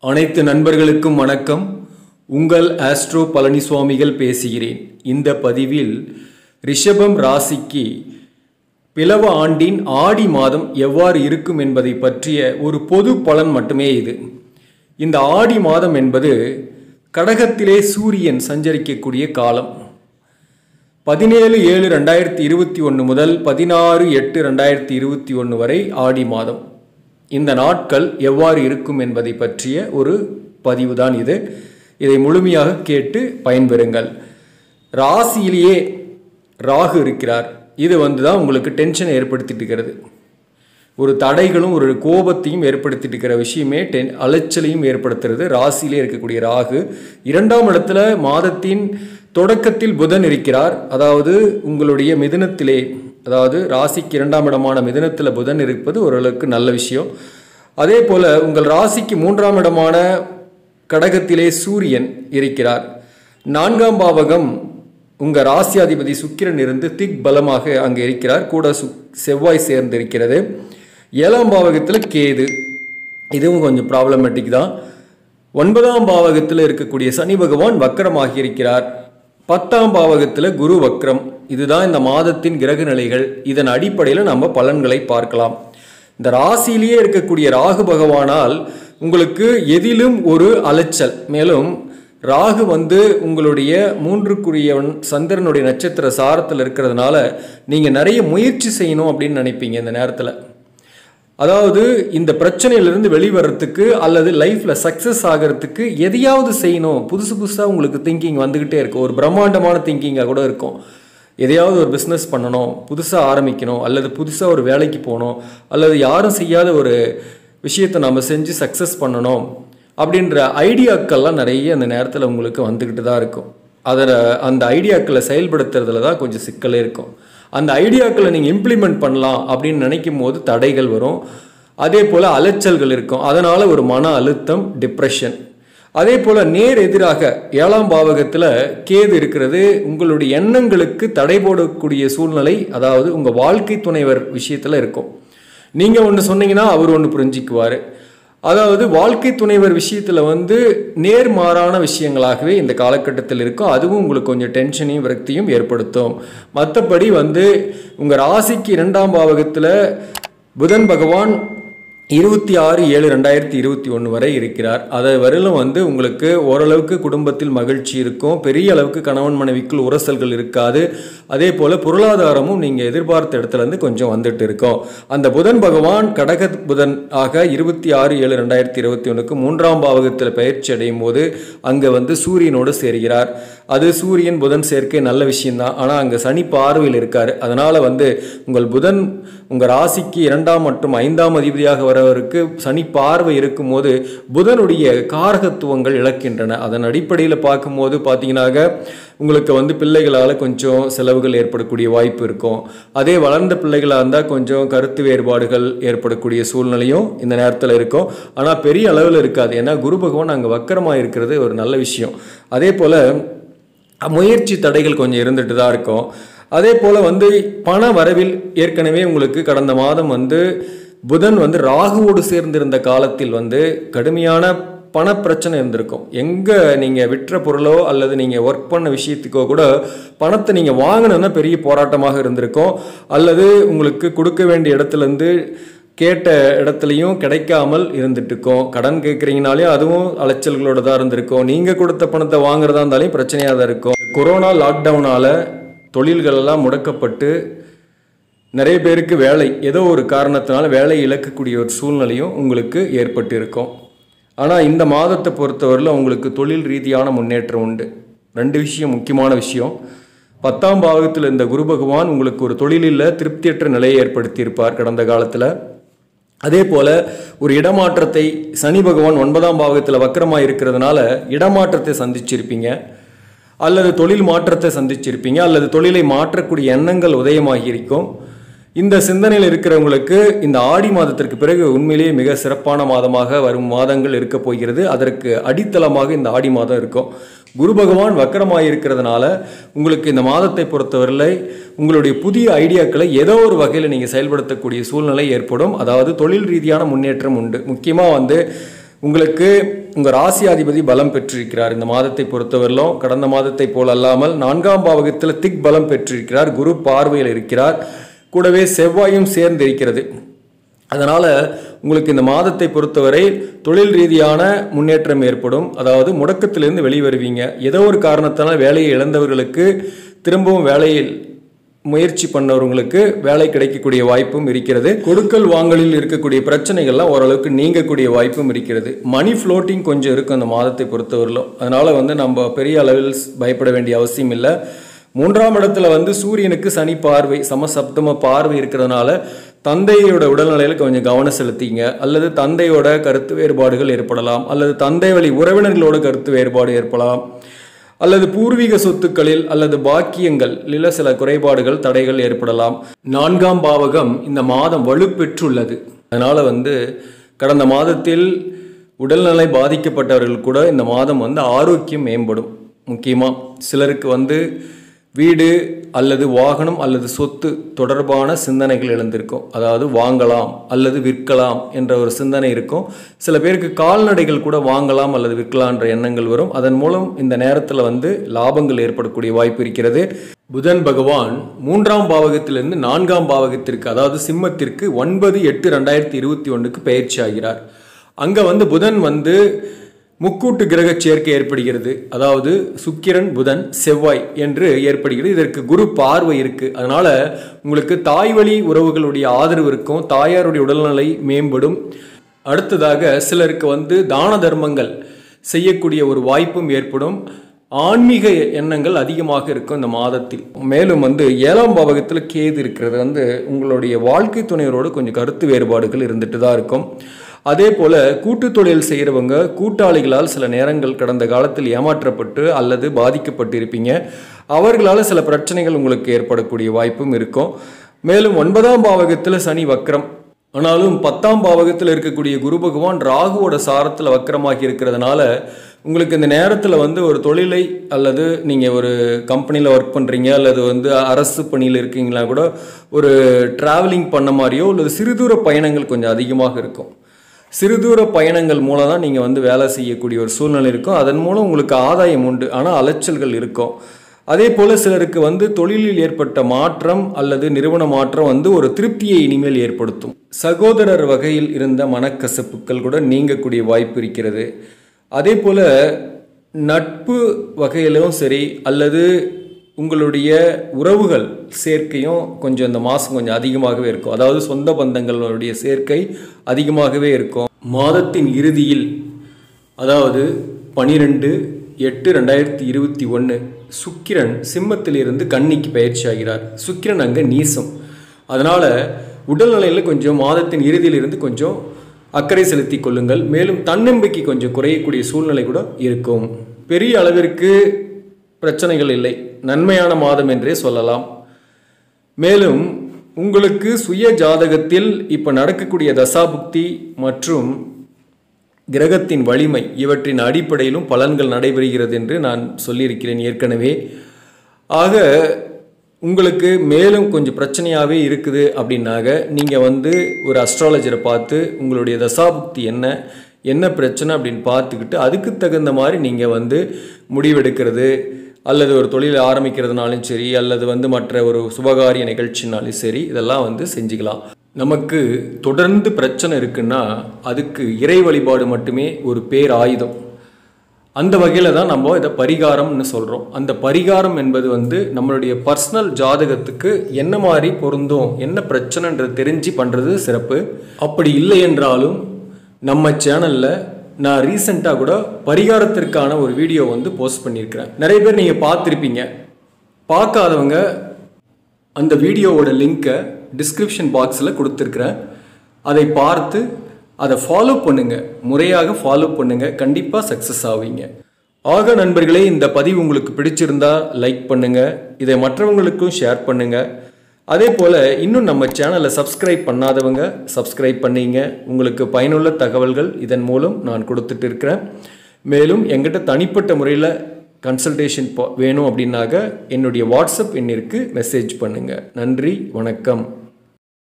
அனைத்து நண்பர்களுக்கும் வணக்கம் உங்கள் ஆஸ்ட்ரோ பழனிசுவாமிகள் பேசுகிறேன் இந்த பதிவில் ரிஷபம் ராசிக்கு பிளவ ஆண்டின் ஆடி மாதம் எவ்வாறு இருக்கும் என்பதை பற்றிய ஒரு பொது பலன் மட்டுமே இது இந்த ஆடி மாதம் என்பது கடகத்திலே சூரியன் சஞ்சரிக்கக்கூடிய காலம் பதினேழு ஏழு ரெண்டாயிரத்தி இருபத்தி ஒன்று முதல் பதினாறு எட்டு ரெண்டாயிரத்தி இருபத்தி ஒன்று வரை ஆடி மாதம் இந்த நாட்கள் எவ்வாறு இருக்கும் என்பதை பற்றிய ஒரு பதிவு தான் இது இதை முழுமையாக கேட்டு பயன்பெறுங்கள் ராசியிலேயே ராகு இருக்கிறார் இது வந்து தான் உங்களுக்கு டென்ஷனை ஏற்படுத்திட்டு இருக்கிறது ஒரு தடைகளும் ஒரு கோபத்தையும் ஏற்படுத்திட்டு இருக்கிற விஷயமே டென் அலைச்சலையும் ஏற்படுத்துறது ராசியிலே இருக்கக்கூடிய ராகு இரண்டாம் இடத்துல மாதத்தின் தொடக்கத்தில் புதன் இருக்கிறார் அதாவது உங்களுடைய மிதுனத்திலே அதாவது ராசிக்கு இரண்டாம் இடமான மிதுனத்தில் புதன் இருப்பது ஓரளவுக்கு நல்ல விஷயம் அதே போல் உங்கள் ராசிக்கு மூன்றாம் இடமான கடகத்திலே சூரியன் இருக்கிறார் நான்காம் பாவகம் உங்கள் ராசியாதிபதி சுக்கிரன் இருந்து திக் பலமாக அங்கே இருக்கிறார் கூட சு செவ்வாய் சேர்ந்து இருக்கிறது ஏழாம் பாவகத்தில் கேது இதுவும் கொஞ்சம் ப்ராப்ளமேட்டிக் தான் ஒன்பதாம் பாவகத்தில் இருக்கக்கூடிய சனி பகவான் வக்கரமாகி இருக்கிறார் பத்தாம் பாவகத்தில் குரு வக்ரம் இதுதான் இந்த மாதத்தின் கிரக நிலைகள் இதன் அடிப்படையில் நம்ம பலன்களை பார்க்கலாம் இந்த ராசியிலேயே இருக்கக்கூடிய ராகு பகவானால் உங்களுக்கு எதிலும் ஒரு அலைச்சல் மேலும் ராகு வந்து உங்களுடைய மூன்றுக்குரியவன் சந்திரனுடைய நட்சத்திர சாரத்தில் இருக்கிறதுனால நீங்கள் நிறைய முயற்சி செய்யணும் அப்படின்னு நினைப்பீங்க இந்த நேரத்தில் அதாவது இந்த பிரச்சனையிலிருந்து வெளிவரத்துக்கு அல்லது லைஃப்பில் சக்ஸஸ் ஆகிறதுக்கு எதையாவது செய்யணும் புதுசு புதுசாக உங்களுக்கு திங்கிங் வந்துக்கிட்டே இருக்கும் ஒரு பிரம்மாண்டமான திங்கிங்காக கூட இருக்கும் எதையாவது ஒரு பிஸ்னஸ் பண்ணணும் புதுசாக ஆரம்பிக்கணும் அல்லது புதுசாக ஒரு வேலைக்கு போகணும் அல்லது யாரும் செய்யாத ஒரு விஷயத்தை நம்ம செஞ்சு சக்ஸஸ் பண்ணணும் அப்படின்ற ஐடியாக்கள்லாம் நிறைய அந்த நேரத்தில் உங்களுக்கு வந்துக்கிட்டு தான் இருக்கும் அதில் அந்த ஐடியாக்களை செயல்படுத்துறதுல தான் கொஞ்சம் சிக்கலே இருக்கும் அந்த ஐடியாக்களை நீங்கள் இம்ப்ளிமெண்ட் பண்ணலாம் அப்படின்னு நினைக்கும் போது தடைகள் வரும் அதே போல் அலைச்சல்கள் இருக்கும் அதனால் ஒரு மன அழுத்தம் டிப்ரெஷன் அதே போல் நேர் எதிராக ஏழாம் பாவகத்தில் கேது இருக்கிறது உங்களுடைய எண்ணங்களுக்கு தடை போடக்கூடிய சூழ்நிலை அதாவது உங்கள் வாழ்க்கை துணைவர் விஷயத்தில் இருக்கும் நீங்கள் ஒன்று சொன்னீங்கன்னா அவர் ஒன்று புரிஞ்சிக்குவார் அதாவது வாழ்க்கை துணைவர் விஷயத்தில் வந்து நேர்மாறான விஷயங்களாகவே இந்த காலகட்டத்தில் இருக்கும் அதுவும் உங்களுக்கு கொஞ்சம் டென்ஷனையும் விரக்தியும் ஏற்படுத்தும் மற்றபடி வந்து உங்கள் ராசிக்கு இரண்டாம் பாவகத்தில் புதன் பகவான் இருபத்தி ஆறு ஏழு ரெண்டாயிரத்தி இருபத்தி ஒன்று வரை இருக்கிறார் அதை வரையிலும் வந்து உங்களுக்கு ஓரளவுக்கு குடும்பத்தில் மகிழ்ச்சி இருக்கும் பெரிய அளவுக்கு கணவன் மனைவிக்குள் உரசல்கள் இருக்காது அதே போல் பொருளாதாரமும் நீங்கள் எதிர்பார்த்த இடத்துலேருந்து கொஞ்சம் வந்துட்டு இருக்கோம் அந்த புதன் பகவான் கடக புதன் ஆக இருபத்தி ஆறு ஏழு ரெண்டாயிரத்தி இருபத்தி ஒன்றுக்கு மூன்றாம் பாவகத்தில் பயிற்சி அடையும் போது அங்கே வந்து சூரியனோடு சேர்கிறார் அது சூரியன் புதன் சேர்க்கை நல்ல விஷயம்தான் ஆனால் அங்கே சனி பார்வையில் இருக்கார் அதனால் வந்து உங்கள் புதன் உங்கள் ராசிக்கு இரண்டாம் மற்றும் ஐந்தாம் அதிபதியாக வரவருக்கு சனி பார்வை இருக்கும்போது புதனுடைய காரகத்துவங்கள் இழக்கின்றன அதன் அடிப்படையில் பார்க்கும்போது பார்த்தீங்கன்னாக்க உங்களுக்கு வந்து பிள்ளைகளால் கொஞ்சம் செலவுகள் ஏற்படக்கூடிய வாய்ப்பு இருக்கும் அதே வளர்ந்த பிள்ளைகளாக இருந்தால் கொஞ்சம் கருத்து வேறுபாடுகள் ஏற்படக்கூடிய சூழ்நிலையும் இந்த நேரத்தில் இருக்கும் ஆனால் பெரிய அளவில் இருக்காது ஏன்னா குரு பகவான் அங்கே வக்கரமாக இருக்கிறது ஒரு நல்ல விஷயம் அதே போல் முயற்சி தடைகள் கொஞ்சம் இருந்துட்டு தான் இருக்கும் அதே போல் வந்து பண வரவில் ஏற்கனவே உங்களுக்கு கடந்த மாதம் வந்து புதன் வந்து ராகுவோடு சேர்ந்திருந்த காலத்தில் வந்து கடுமையான பணப்பிரச்சனை இருந்திருக்கும் எங்கே நீங்கள் விற்ற பொருளோ அல்லது நீங்கள் ஒர்க் பண்ண விஷயத்துக்கோ கூட பணத்தை நீங்கள் வாங்கினோன்னா பெரிய போராட்டமாக இருந்திருக்கும் அல்லது உங்களுக்கு கொடுக்க வேண்டிய இடத்துலேருந்து கேட்ட இடத்துலையும் கிடைக்காமல் இருந்துட்டு இருக்கோம் கடன் கேட்குறீங்கனாலே அதுவும் அலைச்சல்களோட தான் இருந்திருக்கும் நீங்கள் கொடுத்த பணத்தை வாங்குறதா இருந்தாலும் பிரச்சனையாக தான் இருக்கும் கொரோனா லாக்டவுனால் தொழில்களெல்லாம் முடக்கப்பட்டு நிறைய பேருக்கு வேலை ஏதோ ஒரு காரணத்தினால வேலை இழக்கக்கூடிய ஒரு சூழ்நிலையும் உங்களுக்கு ஏற்பட்டு இருக்கும் ஆனால் இந்த மாதத்தை பொறுத்தவரையில் உங்களுக்கு தொழில் ரீதியான முன்னேற்றம் உண்டு ரெண்டு விஷயம் முக்கியமான விஷயம் பத்தாம் பாவகத்தில் இந்த குரு பகவான் உங்களுக்கு ஒரு தொழிலில் திருப்தியற்ற நிலையை ஏற்படுத்தியிருப்பார் கடந்த காலத்தில் அதே போல் ஒரு இடமாற்றத்தை சனி பகவான் ஒன்பதாம் பாவகத்தில் வக்கரமாக இருக்கிறதுனால இடமாற்றத்தை சந்திச்சிருப்பீங்க அல்லது தொழில் மாற்றத்தை சந்திச்சிருப்பீங்க அல்லது தொழிலை மாற்றக்கூடிய எண்ணங்கள் உதயமாகி இருக்கும் இந்த சிந்தனையில் இருக்கிறவங்களுக்கு இந்த ஆடி மாதத்திற்கு பிறகு உண்மையிலேயே மிக சிறப்பான மாதமாக வரும் மாதங்கள் இருக்க போகிறது அதற்கு அடித்தளமாக இந்த ஆடி மாதம் இருக்கும் குரு பகவான் வக்கரமாக இருக்கிறதுனால உங்களுக்கு இந்த மாதத்தை பொறுத்தவரை உங்களுடைய புதிய ஐடியாக்களை ஏதோ ஒரு வகையில் நீங்கள் செயல்படுத்தக்கூடிய சூழ்நிலை ஏற்படும் அதாவது தொழில் ரீதியான முன்னேற்றம் உண்டு முக்கியமாக வந்து உங்களுக்கு உங்கள் ராசியாதிபதி பலம் பெற்றிருக்கிறார் இந்த மாதத்தை பொறுத்தவரையிலும் கடந்த மாதத்தை போல் அல்லாமல் நான்காம் பாவகத்தில் திக் பலம் பெற்றிருக்கிறார் குரு பார்வையில் இருக்கிறார் கூடவே செவ்வாயும் சேர்ந்து இருக்கிறது அதனால் உங்களுக்கு இந்த மாதத்தை பொறுத்தவரை தொழில் ரீதியான முன்னேற்றம் ஏற்படும் அதாவது முடக்கத்திலிருந்து வெளிவருவீங்க ஏதோ ஒரு காரணத்தினால் வேலையை இழந்தவர்களுக்கு திரும்பவும் வேலையில் முயற்சி பண்ணவங்களுக்கு வேலை கிடைக்கக்கூடிய வாய்ப்பும் இருக்கிறது கொடுக்கல் வாங்கலில் இருக்கக்கூடிய பிரச்சனைகள்லாம் ஓரளவுக்கு நீங்கக்கூடிய வாய்ப்பும் இருக்கிறது மணி ஃப்ளோட்டிங் கொஞ்சம் இருக்கும் அந்த மாதத்தை பொறுத்தவரையிலும் அதனால் வந்து நம்ம பெரிய அளவில் பயப்பட வேண்டிய அவசியம் இல்லை மூன்றாம் இடத்துல வந்து சூரியனுக்கு சனி பார்வை சமசப்தம பார்வை இருக்கிறதுனால தந்தையோட உடல்நிலையில் கொஞ்சம் கவனம் செலுத்திங்க அல்லது தந்தையோட கருத்து வேறுபாடுகள் ஏற்படலாம் அல்லது தந்தை வழி உறவினர்களோட கருத்து வேறுபாடு ஏற்படலாம் அல்லது பூர்வீக சொத்துக்களில் அல்லது பாக்கியங்கள் இல்ல சில குறைபாடுகள் தடைகள் ஏற்படலாம் நான்காம் பாவகம் இந்த மாதம் வலுப்பெற்றுள்ளது அதனால வந்து கடந்த மாதத்தில் உடல்நிலை பாதிக்கப்பட்டவர்கள் கூட இந்த மாதம் வந்து ஆரோக்கியம் மேம்படும் முக்கியமாக சிலருக்கு வந்து வீடு அல்லது வாகனம் அல்லது சொத்து தொடர்பான சிந்தனைகள் எழுந்திருக்கும் அதாவது வாங்கலாம் அல்லது விற்கலாம் என்ற ஒரு சிந்தனை இருக்கும் சில பேருக்கு கால்நடைகள் கூட வாங்கலாம் அல்லது விற்கலான்ற எண்ணங்கள் வரும் அதன் மூலம் இந்த நேரத்தில் வந்து லாபங்கள் ஏற்படக்கூடிய வாய்ப்பு இருக்கிறது புதன் பகவான் மூன்றாம் பாவகத்திலிருந்து நான்காம் பாவகத்திற்கு அதாவது சிம்மத்திற்கு ஒன்பது எட்டு ரெண்டாயிரத்தி இருபத்தி ஒன்றுக்கு பயிற்சி ஆகிறார் அங்கே வந்து புதன் வந்து முக்கூட்டு கிரக சேர்க்கை ஏற்படுகிறது அதாவது சுக்கிரன் புதன் செவ்வாய் என்று ஏற்படுகிறது இதற்கு குரு பார்வை இருக்கு அதனால உங்களுக்கு தாய் வழி உறவுகளுடைய ஆதரவு இருக்கும் தாயாருடைய உடல்நிலை மேம்படும் அடுத்ததாக சிலருக்கு வந்து தான தர்மங்கள் செய்யக்கூடிய ஒரு வாய்ப்பும் ஏற்படும் ஆன்மீக எண்ணங்கள் அதிகமாக இருக்கும் இந்த மாதத்தில் மேலும் வந்து ஏழாம் பாவகத்தில் கேது இருக்கிறது வந்து உங்களுடைய வாழ்க்கை துணையரோடு கொஞ்சம் கருத்து வேறுபாடுகள் இருந்துட்டு தான் இருக்கும் அதே போல் கூட்டு தொழில் செய்கிறவங்க கூட்டாளிகளால் சில நேரங்கள் கடந்த காலத்தில் ஏமாற்றப்பட்டு அல்லது பாதிக்கப்பட்டு இருப்பீங்க அவர்களால் சில பிரச்சனைகள் உங்களுக்கு ஏற்படக்கூடிய வாய்ப்பும் இருக்கும் மேலும் ஒன்பதாம் பாவகத்தில் சனி வக்ரம் ஆனாலும் பத்தாம் பாவகத்தில் இருக்கக்கூடிய குரு பகவான் ராகுவோட சாரத்தில் வக்கரமாகி இருக்கிறதுனால உங்களுக்கு இந்த நேரத்தில் வந்து ஒரு தொழிலை அல்லது நீங்கள் ஒரு கம்பெனியில் ஒர்க் பண்ணுறீங்க அல்லது வந்து அரசு பணியில் இருக்கீங்களா கூட ஒரு ட்ராவலிங் பண்ண மாதிரியோ அல்லது சிறுதூர பயணங்கள் கொஞ்சம் அதிகமாக இருக்கும் சிறுதூர பயணங்கள் மூலம் தான் நீங்கள் வந்து வேலை செய்யக்கூடிய ஒரு சூழ்நிலை இருக்கும் அதன் மூலம் உங்களுக்கு ஆதாயம் உண்டு ஆனால் அலைச்சல்கள் இருக்கும் அதே போல் சிலருக்கு வந்து தொழிலில் ஏற்பட்ட மாற்றம் அல்லது நிறுவன மாற்றம் வந்து ஒரு திருப்தியை இனிமேல் ஏற்படுத்தும் சகோதரர் வகையில் இருந்த மனக்கசப்புகள் கூட நீங்கக்கூடிய வாய்ப்பு இருக்கிறது அதே போல் நட்பு வகையிலும் சரி அல்லது உங்களுடைய உறவுகள் சேர்க்கையும் கொஞ்சம் இந்த மாதம் கொஞ்சம் அதிகமாகவே இருக்கும் அதாவது சொந்த பந்தங்களுடைய சேர்க்கை அதிகமாகவே இருக்கும் மாதத்தின் இறுதியில் அதாவது பனிரெண்டு எட்டு ரெண்டாயிரத்தி இருபத்தி ஒன்று சுக்கிரன் சிம்மத்திலிருந்து கன்னிக்கு பயிற்சி ஆகிறார் சுக்கிரன் அங்கே நீசம் அதனால் உடல்நிலையில் கொஞ்சம் மாதத்தின் இறுதியிலிருந்து கொஞ்சம் அக்கறை செலுத்தி கொள்ளுங்கள் மேலும் தன்னம்பிக்கை கொஞ்சம் குறையக்கூடிய சூழ்நிலை கூட இருக்கும் பெரிய அளவிற்கு பிரச்சனைகள் இல்லை நன்மையான மாதம் என்றே சொல்லலாம் மேலும் உங்களுக்கு சுய ஜாதகத்தில் இப்போ நடக்கக்கூடிய தசாபுக்தி மற்றும் கிரகத்தின் வலிமை இவற்றின் அடிப்படையிலும் பலன்கள் நடைபெறுகிறது என்று நான் சொல்லியிருக்கிறேன் ஏற்கனவே ஆக உங்களுக்கு மேலும் கொஞ்சம் பிரச்சனையாகவே இருக்குது அப்படின்னாக நீங்கள் வந்து ஒரு அஸ்ட்ராலஜரை பார்த்து உங்களுடைய தசாபுக்தி என்ன என்ன பிரச்சனை அப்படின்னு பார்த்துக்கிட்டு அதுக்கு தகுந்த மாதிரி நீங்கள் வந்து முடிவெடுக்கிறது அல்லது ஒரு தொழில் ஆரம்பிக்கிறதுனாலும் சரி அல்லது வந்து மற்ற ஒரு சுபகாரிய நிகழ்ச்சினாலும் சரி இதெல்லாம் வந்து செஞ்சுக்கலாம் நமக்கு தொடர்ந்து பிரச்சனை இருக்குன்னா அதுக்கு இறை வழிபாடு மட்டுமே ஒரு பேர் ஆயுதம் அந்த வகையில் தான் நம்ம இதை பரிகாரம்னு சொல்கிறோம் அந்த பரிகாரம் என்பது வந்து நம்மளுடைய பர்சனல் ஜாதகத்துக்கு என்ன மாதிரி பொருந்தும் என்ன பிரச்சனைன்றது தெரிஞ்சு பண்ணுறது சிறப்பு அப்படி இல்லை என்றாலும் நம்ம சேனலில் நான் ரீசெண்டாக கூட பரிகாரத்திற்கான ஒரு வீடியோ வந்து போஸ்ட் பண்ணியிருக்கிறேன் நிறைய பேர் நீங்கள் பார்த்துருப்பீங்க பார்க்காதவங்க அந்த வீடியோவோட லிங்க்கை டிஸ்கிரிப்ஷன் பாக்ஸில் கொடுத்துருக்குறேன் அதை பார்த்து அதை ஃபாலோ பண்ணுங்கள் முறையாக ஃபாலோ பண்ணுங்கள் கண்டிப்பாக சக்ஸஸ் ஆவீங்க ஆக நண்பர்களே இந்த பதிவு உங்களுக்கு பிடிச்சிருந்தா லைக் பண்ணுங்கள் இதை மற்றவங்களுக்கும் ஷேர் பண்ணுங்கள் அதே போல் இன்னும் நம்ம சேனலை சப்ஸ்கிரைப் பண்ணாதவங்க சப்ஸ்கிரைப் பண்ணீங்க உங்களுக்கு பயனுள்ள தகவல்கள் இதன் மூலம் நான் கொடுத்துட்டு இருக்கிறேன் மேலும் எங்கிட்ட தனிப்பட்ட முறையில் கன்சல்டேஷன் வேணும் அப்படின்னாக்க என்னுடைய வாட்ஸ்அப் எண்ணிற்கு மெசேஜ் பண்ணுங்கள் நன்றி வணக்கம்